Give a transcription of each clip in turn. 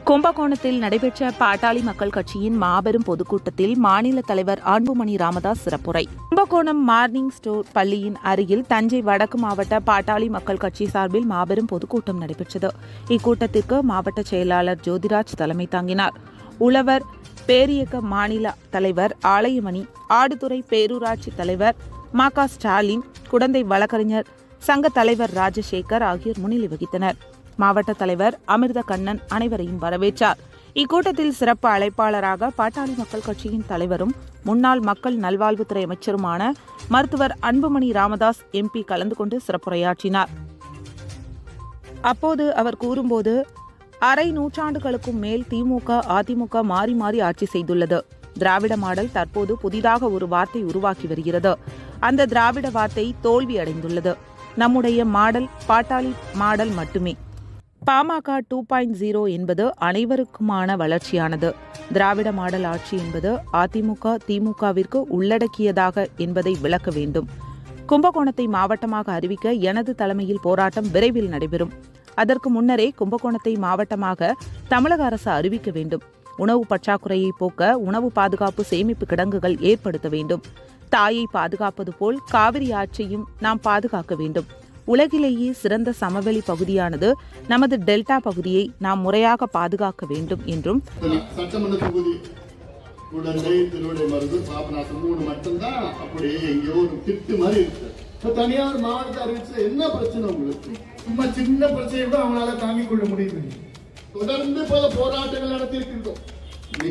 கும்பகோணத்தில் நடைபெற்ற பாட்டாளி மக்கள் கட்சியின் மாபெரும் பொதுக்கூட்டத்தில் மாநில தலைவர் அன்புமணி ராமதாஸ் சிறப்புரை கும்பகோணம் மார்னிங் ஸ்டோர் பள்ளியின் அருகில் தஞ்சை வடக்கு மாவட்ட பாட்டாளி மக்கள் கட்சி சார்பில் மாபெரும் பொதுக்கூட்டம் நடைபெற்றது இக்கூட்டத்திற்கு மாவட்ட செயலாளர் ஜோதிராஜ் தலைமை தாங்கினார் உழவர் பேரியக்க மாநில தலைவர் ஆலயமணி ஆடுதுறை பேரூராட்சி தலைவர் மா க ஸ்டாலின் குடந்தை வழக்கறிஞர் சங்க தலைவர் ராஜசேகர் ஆகியோர் முன்னிலை வகித்தனர் மாவட்ட தலைவர் அமிர்த கண்ணன் அனைவரையும் வரவேற்றார் இக்கூட்டத்தில் சிறப்பு அழைப்பாளராக பாட்டாளி மக்கள் கட்சியின் தலைவரும் முன்னாள் மக்கள் நல்வாழ்வுத்துறை அமைச்சருமான மருத்துவர் அன்புமணி ராமதாஸ் எம்பி கலந்து கொண்டு சிறப்புரையாற்றினார் அப்போது அவர் கூறும்போது அரை நூற்றாண்டுகளுக்கும் மேல் திமுக அதிமுக மாறி மாறி ஆட்சி செய்துள்ளது திராவிட மாடல் தற்போது புதிதாக ஒரு வார்த்தை உருவாக்கி வருகிறது அந்த திராவிட வார்த்தை தோல்வி அடைந்துள்ளது நம்முடைய மாடல் பாட்டாளி மாடல் மட்டுமே பாமக டூ பாயிண்ட் ஜீரோ என்பது அனைவருக்குமான வளர்ச்சியானது திராவிட மாடல் ஆட்சி என்பது அதிமுக திமுகவிற்கு உள்ளடக்கியதாக என்பதை விளக்க வேண்டும் கும்பகோணத்தை மாவட்டமாக அறிவிக்க எனது தலைமையில் போராட்டம் விரைவில் நடைபெறும் அதற்கு முன்னரே கும்பகோணத்தை மாவட்டமாக தமிழக அரசு அறிவிக்க வேண்டும் உணவு பற்றாக்குறையை போக்க உணவு பாதுகாப்பு சேமிப்பு கிடங்குகள் ஏற்படுத்த வேண்டும் தாயை பாதுகாப்பது போல் காவிரி ஆற்றையும் நாம் பாதுகாக்க வேண்டும் உலகிலேயே சிறந்த சமவெளி பகுதியானது நமது டெல்டா பகுதியை நாம் முறையாக பாதுகாக்க வேண்டும் என்றும் சட்டமன்ற தொகுதி குடந்தை திருவிடை மருது பாபநாசம் மூணு மட்டும்தான் அப்படியே எங்கேயோ ஒரு திட்டு மாதிரி இருக்கு இப்ப தனியார் மாவட்டத்தை அறிவிச்சு என்ன பிரச்சனை உங்களுக்கு சும்மா சின்ன பிரச்சனையை கூட அவங்களால தாங்கிக் கொள்ள முடியுது தொடர்ந்து பல போராட்டங்கள் நடத்தியிருக்கின்றோம்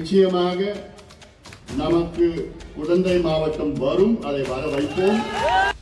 நிச்சயமாக நமக்கு குடந்தை மாவட்டம் வரும் அதை வர வைப்போம்